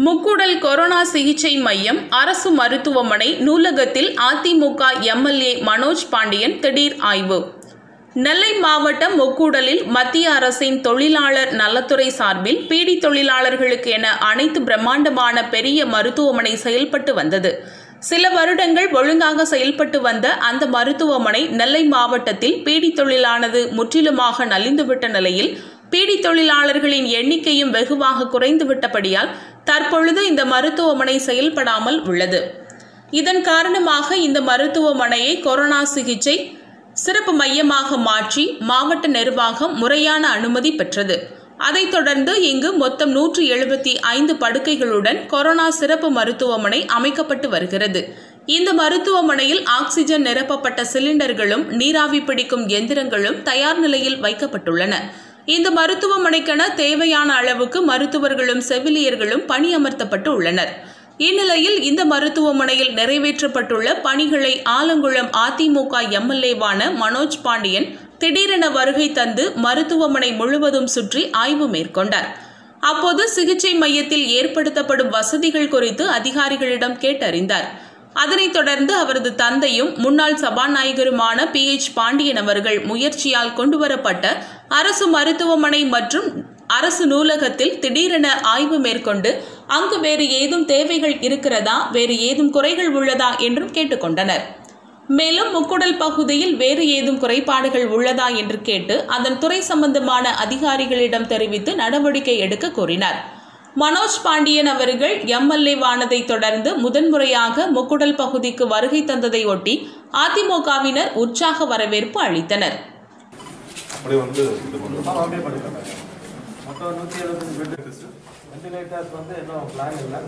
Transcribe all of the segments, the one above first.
Mukkudal corona சிகிச்சை மையம் அரசு மருத்துவமனை நூலகத்தில் அதிமுக எம்எல்ஏ மனோஜ் பாண்டியன் திடீர் ஆய்வு நெல்லை மாவட்டம் முக்கூடலில் மத்திய அரசின் தொழிலாளர் நலத்துறை சார்பில் பீடி தொழிலாளர்களுக்கு என அனைத்து பிரம்மாண்டமான பெரிய மருத்துவமனை செயல்பட்டு வந்தது சில வருடங்கள் ஒழுங்காக செயல்பட்டு வந்த அந்த மருத்துவமனை நெல்லை மாவட்டத்தில் பீடி தொழிலானது முற்றிலுமாக நலிந்துவிட்ட நிலையில் பீடி தொழிலாளர்களின் எண்ணிக்கையும் வெகுவாக குறைந்துவிட்டபடியால் தற்பொழுது இந்த மருத்துவமனை செயல்படாமல் உள்ளது இதன் காரணமாக இந்த மருத்துவமனையை கொரோனா சிகிச்சை சிறப்பு மையமாக மாற்றி மாவட்ட நிர்வாகம் முறையான அனுமதி பெற்றது அதைத் தொடர்ந்து இங்கு மொத்தம் நூற்று எழுபத்தி ஐந்து படுக்கைகளுடன் கொரோனா சிறப்பு மருத்துவமனை அமைக்கப்பட்டு வருகிறது இந்த மருத்துவமனையில் ஆக்சிஜன் நிரப்பப்பட்ட சிலிண்டர்களும் நீராவி பிடிக்கும் எந்திரங்களும் தயார் நிலையில் வைக்கப்பட்டுள்ளன இந்த மருத்துவமனைக்கென தேவையான அளவுக்கு மருத்துவர்களும் செவிலியர்களும் பணியமர்த்தப்பட்டு உள்ளனர் இந்நிலையில் இந்த மருத்துவமனையில் நிறைவேற்றப்பட்டுள்ள பணிகளை ஆலங்குளம் அதிமுக எம்எல்ஏவான மனோஜ் பாண்டியன் திடீரென வருகை தந்து மருத்துவமனை முழுவதும் சுற்றி ஆய்வு மேற்கொண்டார் அப்போது சிகிச்சை மையத்தில் ஏற்படுத்தப்படும் வசதிகள் குறித்து அதிகாரிகளிடம் கேட்டறிந்தார் அதனைத் தொடர்ந்து அவரது தந்தையும் முன்னாள் சபாநாயகருமான பி எச் பாண்டியன் அவர்கள் முயற்சியால் கொண்டுவரப்பட்ட அரசு மருத்துவமனை மற்றும் அரசு நூலகத்தில் திடீரென ஆய்வு மேற்கொண்டு அங்கு வேறு ஏதும் தேவைகள் இருக்கிறதா வேறு ஏதும் குறைகள் உள்ளதா என்றும் கேட்டுக்கொண்டனர் மேலும் முக்குடல் பகுதியில் வேறு ஏதும் குறைபாடுகள் உள்ளதா என்று கேட்டு அதன் துறை சம்பந்தமான அதிகாரிகளிடம் தெரிவித்து நடவடிக்கை எடுக்க கோரினார் மனோஜ் பாண்டியன் அவர்கள் எம்எல்ஏ வானதை தொடர்ந்து முதன்முறையாக முக்குடல் பகுதிக்கு வருகை தந்ததை ஒட்டி அதிமுகவினர் உற்சாக வரவேற்பு அளித்தனர் அப்படியே வந்து இது பண்ணுறோம் அப்படியே பண்ணிக்கலாம் மொத்தம் நூற்றி எழுபத்தஞ்சு பெட் வெண்டிலேட்டர்ஸ் வந்து இன்னும் பிளான் இல்லை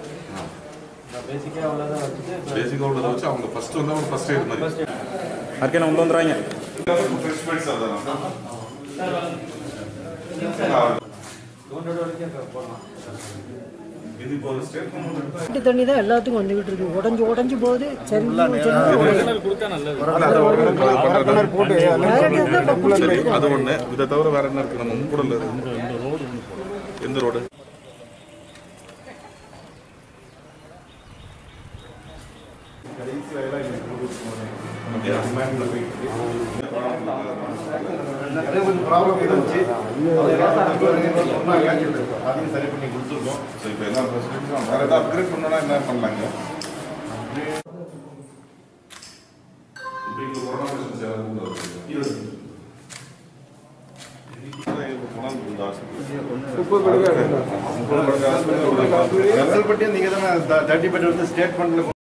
பேசிக்காக அவ்வளோதான் வச்சுட்டு இப்போ பேசிக்காக உள்ளதை வச்சு அவங்க ஃபர்ஸ்ட் வந்து அவங்க ஃபர்ஸ்ட் எய்ட் மாதிரி ஃபர்ஸ்ட் ಅದಕ್ಕೆ ಉಂಟು ಅಂದ್ರಾಂಗೆ ஃப்ரெஷ் பெட்ஸ் அதான் டூ ஹண்ட்ரட் வரைக்கும் இப்போ போடலாம் இது இப்போ ஒரு ஸ்டேட்மெண்ட் வீட்டு தண்ணி தான் எல்லாத்துக்கும் வந்துகிட்டு இருக்கு உடஞ்சு உடஞ்சு போகுது செஞ்சு சரி அது ஒண்ணு இதை தவிர வேற என்ன இருக்கு நம்ம முக்கூடல எந்த ரோடு நிறைய கொஞ்சம் ப்ராப்ளம் இருந்துச்சு அதையும் சரி பண்ணி கொடுத்துருக்கோம் சரி இப்போ எல்லா ஃபெசிலிட்டிஸும் வேற ஏதாவது அப்கிரேட் பண்ணணும்னா என்ன பண்ணலாங்க இப்போ இங்க கொரோனா பேஷன்ஸ் யாரும் கூட இருக்கு பட்டி நீங்கள் தானே தேர்ட்டி பெட் வந்து ஸ்டேட்மெண்ட்டில்